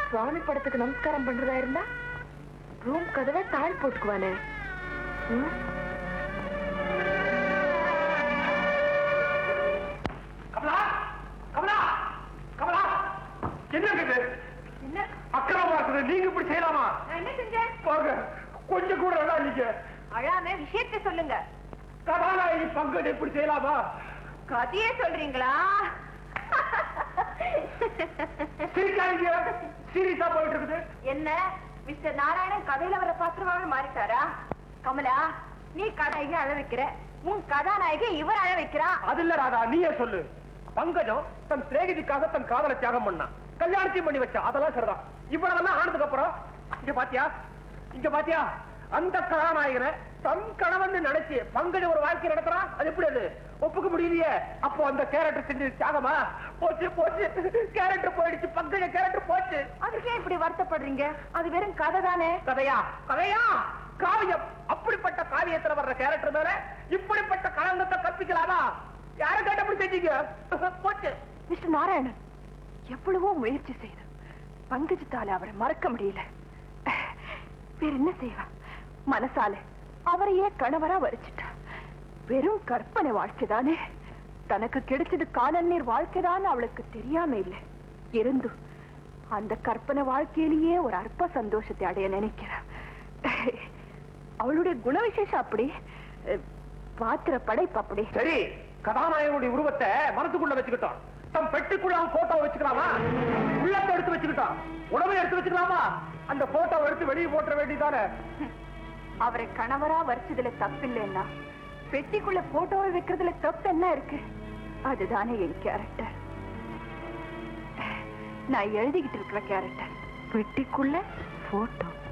சுவாமி படத்துக்கு நமஸ்காரம் பண்றதா இருந்தா ரூம் கதவை தாழ் போட்டுக்குவானே ம்? கமலா கமலா கமலா என்ன இது என்ன அக்கிரமமா இருக்குது நீங்க இப்படி செய்யலாமா நான் என்ன செஞ்சேன் பாருங்க கொஞ்சம் கூட வேணாம் நீங்க அழாம விஷயத்தை சொல்லுங்க கதாநாயகி பங்கஜ் இப்படி செய்யலாமா கதையே சொல்றீங்களா சிரிக்காதீங்க சீரியஸா போயிட்டு இருக்குது என்ன மிஸ்டர் நாராயணன் கதையில வர பாத்திரமாக மாறிட்டாரா கமலா நீ கதாநாயகி அழ வைக்கிற உன் கதாநாயகி இவர் அழ வைக்கிறா அது இல்ல ராதா நீயே சொல்லு பங்கஜம் தன் சிநேகிதிக்காக தன் காதலை தியாகம் பண்ணான் கல்யாணத்தையும் பண்ணி வச்சா அதெல்லாம் சரிதான் இவ்வளவெல்லாம் ஆனதுக்கு அப்புறம் இங்க பாத்தியா இங்க பாத்தியா அந்த கதாநாயகனை தன் கணவன் நினைச்சு பங்கஜ ஒரு வாழ்க்கை நடத்துறான் அது எப்படி அது ஒப்புக்க முடியலையே அப்போ அந்த கேரக்டர் செஞ்சு தியாகமா போச்சு போச்சு கேரக்டர் போயிடுச்சு பங்கஜ கேரக்டர் போச்சு அதுக்கே இப்படி வருத்தப்படுறீங்க அது வெறும் கதை தானே கதையா கதையா காவியம் அப்படிப்பட்ட காவியத்துல வர்ற கேரக்டர் மேல இப்படிப்பட்ட களங்கத்தை கற்பிக்கலாமா யாரும் கேட்டபடி செஞ்சீங்க போச்சு மிஸ்டர் நாராயணன் எவ்வளவோ முயற்சி செய்து பங்கஜத்தால அவரை மறக்க முடியல வேற என்ன செய்வா மனசால அவரையே கணவரா வரிச்சிட்டா வெறும் கற்பனை வாழ்க்கைதானே தனக்கு கிடைச்சது காலநீர் வாழ்க்கைதான் அவளுக்கு தெரியாம இல்லை இருந்தும் அந்த கற்பனை வாழ்க்கையிலேயே ஒரு அற்ப சந்தோஷத்தை அடைய நினைக்கிறா அவளுடைய குண விசேஷம் அப்படி அஹ், பாத்திர படைப்பு அப்படி சரி கதாநாயகனுடைய உருவத்தை மனசுக்குள்ள வச்சுக்கிட்டோம் தம் பெட்டிக்குள்ள அவன் போட்டோ வச்சுக்கலாமா உள்ளத்தை எடுத்து வச்சுக்கிட்டோம் உடவை எடுத்து வச்சுக்கலாமா அந்த போட்டோ எடுத்து வெளியே போட்டுற வேண்டியதானே அவரை கணவரா வரிச்சதுல தப்பு இல்லைன்னா பெட்டிக்குள்ள போட்டோவை வைக்கிறதுல தப்பு என்ன இருக்கு அதுதானே என் கேரக்டர் நான் எழுதிக்கிட்டு இருக்கிற கேரக்டர் பெட்டிக்குள்ள போட்டோ